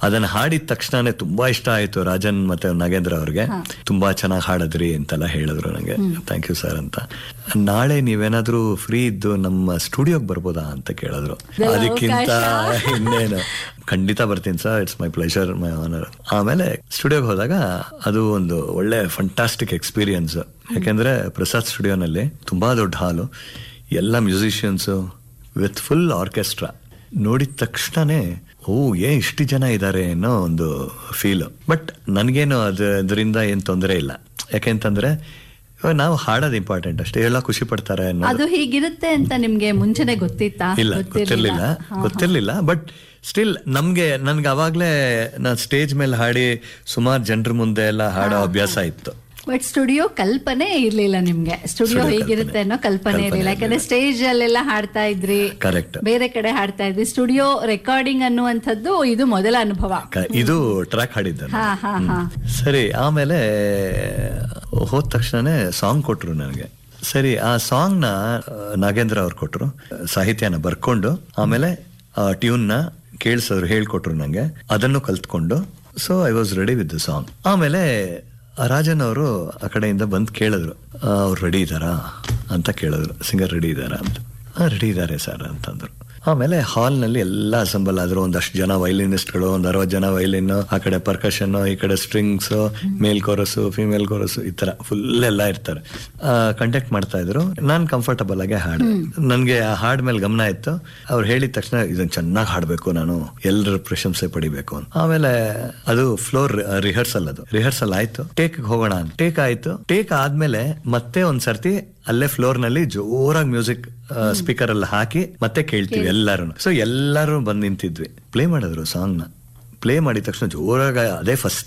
ಅದನ್ನ ಹಾಡಿದ ತಕ್ಷಣನೇ ತುಂಬಾ ಇಷ್ಟ ಆಯ್ತು ರಾಜನ್ ಮತ್ತೆ ನಾಗೇಂದ್ರ ಅವ್ರಿಗೆ ತುಂಬಾ ಚೆನ್ನಾಗಿ ಹಾಡದ್ರಿ ಅಂತೆಲ್ಲ ಹೇಳಿದ್ರು ನಂಗೆ ಥ್ಯಾಂಕ್ ಯು ಸರ್ ಅಂತ ನಾಳೆ ನೀವೇನಾದ್ರೂ ಫ್ರೀ ಇದ್ದು ನಮ್ಮ ಸ್ಟುಡಿಯೋಗೆ ಬರ್ಬೋದಾ ಅಂತ ಕೇಳಿದ್ರು ಇದೆಲ್ಲ ಅದಕ್ಕಿಂತ ಅವಕಾಶ. ಇನ್ನೇನು ಖಂಡಿತ ಬರ್ತೀನಿ sir it's my pleasure my honour ಆಮೇಲೆ ಸ್ಟುಡಿಯೋಗೆ ಹೋದಾಗ ಅದು ಒಂದು ಒಳ್ಳೆ ಫಂಟಾಸ್ಟಿಕ್ ಎಕ್ಸ್ಪೀರಿಯನ್ಸ್ ಯಾಕೆಂದ್ರೆ ಪ್ರಸಾದ್ ಸ್ಟುಡಿಯೋನಲ್ಲಿ ತುಂಬಾ ದೊಡ್ಡ ಹಾಲು ಎಲ್ಲ ಮ್ಯೂಸಿಷಿಯನ್ಸು ವಿತ್ ಫುಲ್ ಆರ್ಕೆಸ್ಟ್ರಾ ನೋಡಿದ ತಕ್ಷಣನೇ ಓ ಏ ಇಷ್ಟು ಜನ ಇದ್ದಾರೆ ಅನ್ನೋ ಒಂದು ಫೀಲ್ ಬಟ್ ನನಗೇನು ಅದು ಅದರಿಂದ ಏನು ತೊಂದರೆ ಇಲ್ಲ ಯಾಕೆಂತಂದ್ರೆ ಇವಾಗ ನಾವು ಹಾಡೋದು ಇಂಪಾರ್ಟೆಂಟ್ ಅಷ್ಟೇ ಎಲ್ಲ ಖುಷಿ ಪಡ್ತಾರೆ ಅನ್ನೋ ಅದು ಹೀಗಿರುತ್ತೆ ಅಂತ ನಿಮ್ಗೆ ಮುಂಚೆನೆ ಗೊತ್ತಿತ್ತಾ ಇಲ್ಲ ಗೊತ್ತಿರ್ಲಿಲ್ಲ ಗೊತ್ತಿರ್ಲಿಲ್ಲ ಬಟ್ ಸ್ಟಿಲ್ ನಮ್ಗೆ ನನ್ಗೆ ಅವಾಗ್ಲೇ ನಾನು ಸ್ಟೇಜ್ ಮೇಲೆ ಹಾಡಿ ಸುಮಾರು ಜನರ ಮುಂದೆ ಎಲ್ಲ ಹಾಡೋ ಅಭ್ಯಾಸ ಇತ್ತು ಬಟ್ ಸ್ಟುಡಿಯೋ ಕಲ್ಪನೆ ಇರ್ಲಿಲ್ಲ ನಿಮ್ಗೆ ಸ್ಟುಡಿಯೋ Studio ಹೇಗಿರುತ್ತೆ ಅನ್ನೋ ಕಲ್ಪನೆ ಕಲ್ಪನೆ ಇರ್ಲಿಲ್ಲ ಯಾಕಂದ್ರೆ ಸ್ಟೇಜ್ ಅಲ್ಲೆಲ್ಲ ಹಾಡ್ತಾ ಇದ್ರಿ ಕರೆಕ್ಟ್ ಬೇರೆ ಕಡೆ ಹಾಡ್ತಾ ಇದ್ರಿ ಸ್ಟುಡಿಯೋ ರೆಕಾರ್ಡಿಂಗ್ ಅನ್ನುವಂಥದ್ದು ಇದು ಮೊದಲ ಅನುಭವ ಇದು ಟ್ರ್ಯಾಕ್ ಹಾಡಿದ್ದೆ ಹಾ ಹಾ ಹಾ ಸರಿ ಆಮೇಲೆ ಹೋದ ತಕ್ಷಣನೇ ಸಾಂಗ್ ಕೊಟ್ರು ನನಗೆ ಸರಿ ಆ ಸಾಂಗ್ ನ ಆ, ನಾಗೇಂದ್ರ ಅವ್ರು ಕೊಟ್ರು ಸಾಹಿತ್ಯನ ಬರ್ಕೊಂಡು ಆಮೇಲೆ ಆ ಟ್ಯೂನ್ನ ಕೇಳಿಸಿದ್ರು ಹೇಳ್ಕೊಟ್ರು ನಂಗೆ ಅದನ್ನು ಕಲ್ತ್ಕೊಂಡು so I was ready with the song ಆಮೇಲೆ ಆ ರಾಜನ್ ಅವರು ಆ ಕಡೆಯಿಂದ ಬಂದು ಕೇಳಿದ್ರು ಅವ್ರು ರೆಡಿ ಇದ್ದಾರಾ ಅಂತ ಕೇಳಿದ್ರು ಸಿಂಗರ್ ರೆಡಿ ಇದ್ದಾರಾ ಅಂತ ಹಾಂ ರೆಡಿ ಇದ್ದಾರೆ ಸರ್ ಅಂತಂದ್ರು ಆಮೇಲೆ ಹಾಲ್ನಲ್ಲಿ ಎಲ್ಲ ಅಸೆಂಬಲ್ ಆದ್ರು ಒಂದಷ್ಟು ಜನ ವೈಲಿನಿಸ್ಟ್ಗಳು ಒಂದ್ ಅರವತ್ತು ಜನ ವೈಲಿನ್ ಆ ಕಡೆ ಪರ್ಕಷನ್ ಈ ಕಡೆ ಸ್ಟ್ರಿಂಗ್ಸ್ ಮೇಲ್ ಕೋರಸು ಫಿಮೇಲ್ ಕೋರಸು ಈ ತರ ಫುಲ್ ಎಲ್ಲ ಇರ್ತಾರೆ ಕಂಟೆಕ್ಟ್ ಮಾಡ್ತಾ ಇದ್ರು ನಾನ್ ಕಂಫರ್ಟಬಲ್ ಆಗಿ ಹಾಡು ನನ್ಗೆ ಆ ಹಾಡ್ ಮೇಲೆ ಗಮನ ಇತ್ತು ಅವ್ರು ಹೇಳಿದ ತಕ್ಷಣ ಇದನ್ನ ಚೆನ್ನಾಗಿ ಹಾಡ್ಬೇಕು ನಾನು ಎಲ್ಲರ ಪ್ರಶಂಸೆ ಪಡಿಬೇಕು ಅಂತ ಆಮೇಲೆ ಅದು ಫ್ಲೋರ್ ರಿಹರ್ಸಲ್ ಅದು ರಿಹರ್ಸಲ್ ಆಯ್ತು ಟೇಕ್ ಹೋಗೋಣ ಅಂತ ಟೇಕ್ ಆಯ್ತು ಟೇಕ್ ಆದ್ಮೇಲೆ ಮತ್ತೆ ಒಂದ್ ಸರ್ತಿ ಅಲ್ಲೇ ಫ್ಲೋರ್ ನಲ್ಲಿ ಜೋರಾಗಿ ಮ್ಯೂಸಿಕ್ ಸ್ಪೀಕರ್ ಅಲ್ಲಿ ಹಾಕಿ ಮತ್ತೆ ಕೇಳ್ತೀವಿ ಎಲ್ಲಾರು ಸೊ ಎಲ್ಲರೂ ಬಂದ್ ನಿಂತಿದ್ವಿ ಪ್ಲೇ ಮಾಡಿದ್ರು ಸಾಂಗ್ ನ ಪ್ಲೇ ಮಾಡಿದ ತಕ್ಷಣ ಜೋರಾಗ ಅದೇ ಫಸ್ಟ್